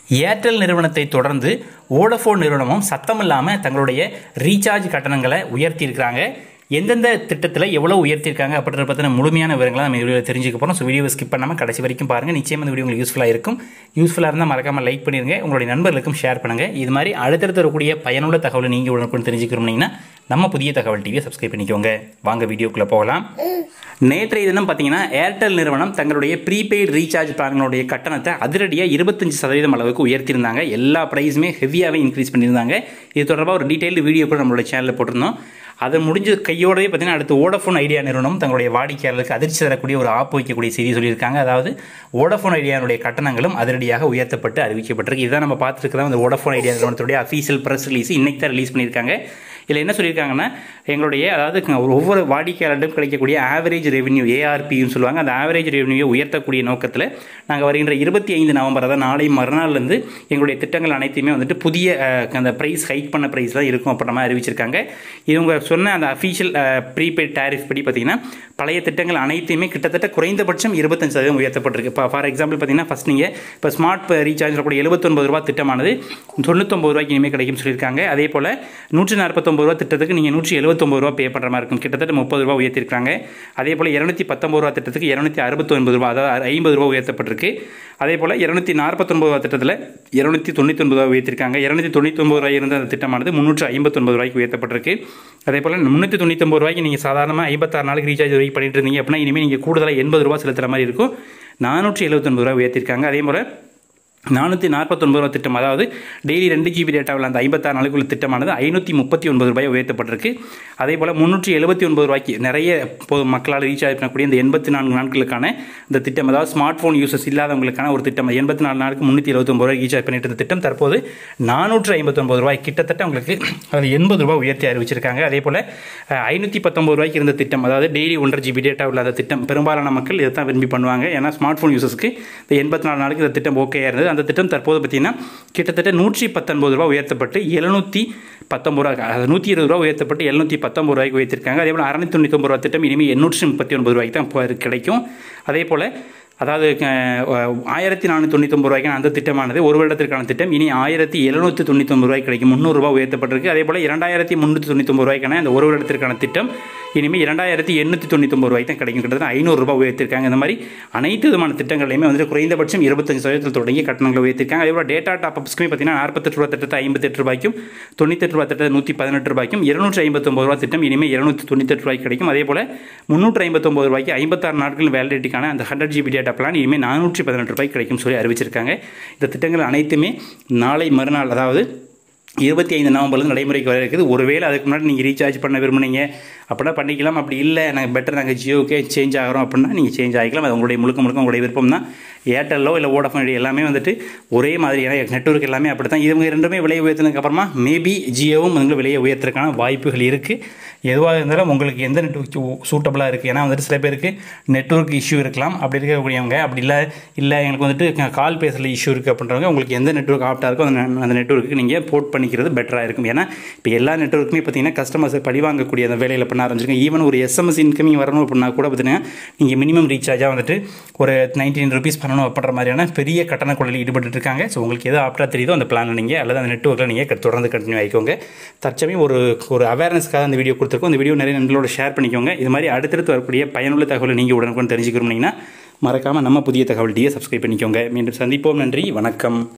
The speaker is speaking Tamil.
ஏர்டெல் நிறுவனத்தை தொடர்ந்து வோடஃபோன் நிறுவனமும் சத்தம் இல்லாமல் தங்களுடைய ரீசார்ஜ் கட்டணங்களை உயர்த்தியிருக்கிறாங்க எந்தெந்த திட்டத்தில் எவ்வளோ உயர்த்தியிருக்காங்க அப்படின்றத பற்றின முழுமையான விவரங்களை நம்ம வீடியோவில் தெரிஞ்சுக்க போகிறோம் ஸோ வீடியோ ஸ்கிப் பண்ணாமல் கடைசி வரைக்கும் பாருங்கள் நிச்சயம் இந்த வீடியோ உங்களுக்கு யூஸ்ஃபுல்லாக இருக்கும் யூஸ்ஃபுல்லாக இருந்தால் மறக்காமல் லைக் பண்ணிடுங்க உங்களுடைய நண்பர்களுக்கும் ஷேர் பண்ணுங்கள் இது மாதிரி அடுத்தடுத்து வரக்கூடிய பயனுள்ள தகவலை நீங்கள் உடனுக்குடன் தெரிஞ்சுக்கணும்னீங்கன்னா நம்ம புதிய தகவல் டிவியை சப்ஸ்கிரைப் பண்ணிக்கோங்க வாங்க வீடியோக்குள்ளே போகலாம் நேற்றைய தினம் பார்த்தீங்கன்னா ஏர்டெல் நிறுவனம் தங்களுடைய ப்ரீபெய்டு ரீசார்ஜ் பிளான்களுடைய கட்டணத்தை அதிரடியாக இருபத்தஞ்சு சதவீதம் அளவுக்கு உயர்த்தியிருந்தாங்க எல்லா ப்ரைஸுமே ஹெவியாகவே இன்க்ரீஸ் பண்ணியிருந்தாங்க இது தொடர்பாக ஒரு டீட்டெயில்டு வீடியோ கூட நம்மளோட சேனலில் போட்டிருந்தோம் அதை முடிஞ்ச கையோடவே பார்த்தீங்கன்னா அடுத்து வோடஃபோன் ஐடியா நிறுவனம் தங்களுடைய வாடிக்கையாளருக்கு அதிர்ச்சி தரக்கூடிய ஒரு ஆப் வைக்கக்கூடிய செய்தி சொல்லியிருக்காங்க அதாவது வோடஃபோன் ஐடியானுடைய கட்டணங்களும் அதிரடியாக உயர்த்தப்பட்டு அறிவிக்கப்பட்டிருக்கு இதுதான் நம்ம பார்த்துருக்கலாம் அந்த வோடஃபோன் ஐடியா நிறுவனத்துடைய அஃபீஷியல் ப்ரெஸ் ரிலீஸ் இன்னைக்கு தான் ரிலீஸ் பண்ணியிருக்காங்க இதில் என்ன சொல்லியிருக்காங்கன்னா எங்களுடைய அதாவது ஒரு ஒவ்வொரு வாடிக்கையாளர்டும் கிடைக்கக்கூடிய ஆவரேஜ் ரெவன்யூ ஏஆர்பின்னு சொல்லுவாங்க அந்த ஆவரேஜ் ரெவன்யூவை உயர்த்தக்கூடிய நோக்கத்தில் நாங்கள் வருகின்ற இருபத்தி ஐந்து நவம்பர் அதாவது நாளை மறுநாள்லேருந்து எங்களுடைய திட்டங்கள் அனைத்தையுமே வந்துட்டு புதிய அஹ், அந்த ப்ரைஸ் ஹைக் பண்ண ப்ரைஸ் தான் இருக்கும் அப்படின்ற மாதிரி அறிவிச்சிருக்காங்க இவங்க சொன்ன அந்த அஃபீஷியல் ப்ரீபெய்ட் டேரிஃப் படி பார்த்தீங்கன்னா பழைய திட்டங்கள் அனைத்தையுமே கிட்டத்தட்ட குறைந்தபட்சம் இருபத்தஞ்சு சதவீதம் உயர்த்தப்பட்டிருக்கு இப்போ ஃபார் எக்ஸாம்பிள் பார்த்தீங்கன்னா ஃபஸ்ட் நீங்கள் இப்போ ஸ்மார்ட் ரீசார்ஜில் கூட எழுபத்தொன்பது ரூபா திட்டமானது தொண்ணூத்தொம்பது ரூபாய்க்கு இனிமேல் கிடைக்கும்னு சொல்லியிருக்காங்க அதே போல் நூற்றி நாற்பத்தொம்பது ரூபா திட்டத்துக்கு நீங்கள் நூற்றி எழுபத்தொம்பது ரூபா பே பண்ணுற மாதிரி இருக்கும் கிட்டத்தட்ட முப்பது ரூபா உயர்த்திருக்காங்க அதே போல் இரநூத்தி பத்தொம்பது ரூபா திட்டத்துக்கு இரநூத்தி அறுபத்தொன்பது ரூபா அதாவது ஐம்பது ரூபா உயர்த்தப்பட்டிருக்கு அதே போல் இரநூத்தி நாற்பத்தொன்பது ரூபா திட்டத்தில் இரநூத்தி தொண்ணூத்தொன்பது ரூபா உயர்த்திருக்காங்க இரநூத்தி தொண்ணூத்தொம்பது ரூபாய் இருந்த அந்த திட்டமானது முந்நூற்றி ஐம்பத்தொன்பது ரூபாய்க்கு உயர்த்தப்பட்டிருக்கு அதே போல் முந்நூற்றி தொண்ணூத்தொம்பது ரூபாய்க்கு நீங்கள் சாதாரணமாக ஐம்பத்தாறு நாளைக்கு ரீசார்ஜ் வரைக்கும் பண்ணிட்டு இருந்தீங்க அப்படின்னா இனிமேல் நீங்கள் கூடுதலாக எண்பது ரூபா செலுத்துகிற மாதிரி இருக்கும் நானூற்றி எழுபத்தொன்பது ரூபா உயர்த்திருக்காங்க அதே போல் நானூற்றி நாற்பத்தொன்பது ரூபா திட்டம் அதாவது டெய்லி ரெண்டு ஜிபி டேட்டாவில் அந்த ஐம்பத்தாறு நாளுக்குள்ள திட்டமானது ஐநூற்றி முப்பத்தி ஒன்பது ரூபாய் உயர்த்தப்பட்டிருக்கு அதே போல் முந்நூற்றி எழுபத்தி ஒன்பது ரூபாய்க்கு நிறைய பொது மக்களால் ரீசார்ஜ் பண்ணக்கூடிய இந்த எண்பத்தி நான்கு நாட்களுக்கான இந்த திட்டம் அதாவது ஸ்மார்ட் ஃபோன் யூசர்ஸ் இல்லாதவங்களுக்கான ஒரு திட்டம் எண்பத்தி நாலு நாளுக்கு முந்நூற்றி எழுபத்தொம்பது ரூபாய் ரீசார்ஜ் பண்ணிட்டு இருந்த திட்டம் தற்போது நானூற்று ஐம்பத்தொம்பது ரூபாய் கிட்டத்தட்ட உங்களுக்கு அதில் எண்பது ரூபாய் உயர்த்தி அறிவிச்சிருக்காங்க அதே போல் ஐநூற்றி பத்தொம்பது ரூபாய்க்கு இருந்த திட்டம் அதாவது டெய்லி ஒன்றரை ஜிபி டேட்டா இல்லாத திட்டம் பெரும்பாலான மக்கள் இதை தான் விரும்பி பண்ணுவாங்க ஏன்னா ஸ்மார்ட் ஃபோன் யூசர்ஸ்க்கு இந்த எண்பத்தி நாலு நாளுக்கு இந்த திட்டம் ஓகேயாக இருந்தது அந்த திட்டம் தற்போது பார்த்தீங்கன்னா கிட்டத்தட்ட நூற்றி பத்தொன்பது ரூபா உயர்த்தப்பட்டு எழுநூற்றி பத்தொம்பது ரூபா அதாவது நூற்றி இருபது ரூபா உயர்த்தப்பட்டு எழுநூற்றி பத்தொம்பது ரூபாய்க்கு உயர்த்திருக்காங்க அதே போல் அறநூற்றி தொண்ணூத்தொம்பது ரூபா திட்டம் இனிமேல் எண்ணூற்றி முப்பத்தி ஒன்பது ரூபாய்க்கு தான் இப்போ கிடைக்கும் அதே போல் அதாவது அஹ், ஆயிரத்தி நானூற்றி தொண்ணூத்தொம்பது ரூபாய்க்கான அந்த திட்டமானது ஒரு வருடத்திற்கான திட்டம் இனி ஆயிரத்தி எழுநூற்றி தொண்ணூத்தொம்பது ரூபாய்க்கு கிடைக்கும் முந்நூறுரூவா உயர்த்தப்பட்டிருக்கு அதே போல் இரண்டாயிரத்தி முந்நூற்றி தொண்ணூத்தொம்பது ரூபாய்க்கான அந்த ஒரு வருடத்திற்கான திட்டம் இனிமேல் இரண்டாயிரத்தி எண்ணூற்றி தொண்ணூத்தொம்பது ரூபாய்க்கு தான் கிடைக்கும் கிட்டத்தட்ட ஐநூறுரூபா உயர்த்திருக்காங்க இந்த மாதிரி அனைத்து விதமான திட்டங்களையுமே வந்துட்டு குறைந்தபட்சம் இருபத்தஞ்சு சதவீதத்தில் தொடங்கி கட்டணங்களை உயர்த்திருக்காங்க அதே போல் டேட்டா டாப் அப்ஸ்க்குமே பார்த்தீங்கன்னா நாற்பத்தெட்டு ரூபா திட்டத்தை ஐம்பத்தெட்டு ரூபாய்க்கும் தொண்ணூத்தெட்டு ரூபா திட்டத்தை நூற்றி பதினெட்டு ரூபாய்க்கும் இருநூற்றி ஐம்பத்தொம்பது ரூபா திட்டம் இனிமேல் இருநூற்றி தொண்ணூத்தெட்டு ரூபாய்க்கு கிடைக்கும் அதே போல் முந்நூற்றி ஐம்பத்தொம்பது ரூபாய்க்கு ஐம்பத்தாறு நாட்கள் வேலிடிட்டிக்கான அந்த ஹண்ட்ரட் ஜிபி டேட்டா பிளான் இனிமேல் நானூற்றி பதினெட்டு ரூபாய்க்கு கிடைக்கும் சொல்லி அறிவிச்சிருக்காங்க இந்த திட்டங்கள் அனைத்துமே நாளை மறுநாள் அதாவது இருபத்தி ஐந்து நவம்பர்லேருந்து நடைமுறைக்கு வர இருக்குது ஒருவேளை அதுக்கு முன்னாடி நீங்கள் ரீசார்ஜ் பண்ண விரும்புனீங்க அப்படின்னா பண்ணிக்கலாம் அப்படி இல்லை எனக்கு பெட்டர் நாங்கள் ஜியோக்கே சேஞ்ச் ஆகிறோம் அப்படின்னா நீங்கள் சேஞ்ச் ஆகிக்கலாம் அது உங்களுடைய முழுக்க முழுக்க உங்களுடைய விருப்பம் தான் ஏர்டெல்லோ இல்லை வோடஃபோன் எல்லாமே வந்துட்டு ஒரே மாதிரியான நெட்ஒர்க் எல்லாமே அப்படி தான் இவங்க ரெண்டுமே விலையை உயர்த்தினதுக்கு அப்புறமா மேபி ஜியோவும் வந்து விலையை உயர்த்துறதுக்கான வாய்ப்புகள் இருக்குது எதுவாக இருந்தாலும் உங்களுக்கு எந்த நெட்ஒர்க் சூட்டபுளாக இருக்குது ஏன்னா வந்துட்டு சில பேருக்கு நெட்ஒர்க் இஷ்யூ இருக்கலாம் அப்படி இருக்கக்கூடியவங்க அப்படி இல்லை இல்லை எங்களுக்கு வந்துட்டு கால் பேசுகிற இஷ்யூ இருக்குது அப்படின்றவங்க உங்களுக்கு எந்த நெட்ஒர்க் ஆப்டாக இருக்கோ அந்த அந்த நெட்ஒர்க்கு நீங்கள் போர்ட் பண்ணிக்கிறது பெட்டராக இருக்கும் ஏன்னா இப்போ எல்லா நெட்ஒர்க்குமே பார்த்தீங்கன்னா கஸ்டமர்ஸை பழி வாங்கக்கூடிய அந்த வேலையில் பண்ண ஆரம்பிச்சிருக்கோம் ஈவன் ஒரு எஸ்எம்எஸ் இன்கமிங் வரணும் அப்படின்னா கூட பார்த்தீங்கன்னா நீங்கள் மினிமம் ரீசார்ஜாக வந்துட்டு ஒரு நைன்டீன் ருபீஸ் பண்ணணும் அப்படின்ற மாதிரியான பெரிய கட்டண கொள்ளையில் ஈடுபட்டு இருக்காங்க ஸோ உங்களுக்கு எது ஆப்டாக தெரியுதோ அந்த பிளானில் நீங்கள் அல்லது அந்த நெட்ஒர்க்கில் நீங்கள் தொடர்ந்து கண்டினியூ ஆகிக்கோங்க தற்சமயம் ஒரு ஒரு அவேர்னஸ்க்காக அந்த வீடியோ கொடுத்துருக்கோம் இந்த வீடியோ நிறைய நண்பர்களோட ஷேர் பண்ணிக்கோங்க இது மாதிரி அடுத்தடுத்து வரக்கூடிய பயனுள்ள தகவலை நீங்கள் உடனுக்குடன் தெரிஞ்சுக்கணும்னீங்கன்னா மறக்காமல் நம்ம புதிய தகவல் டியை சப்ஸ்கிரைப் பண்ணிக்கோங்க மீண்டும் சந்திப்போம் நன்றி வணக்கம்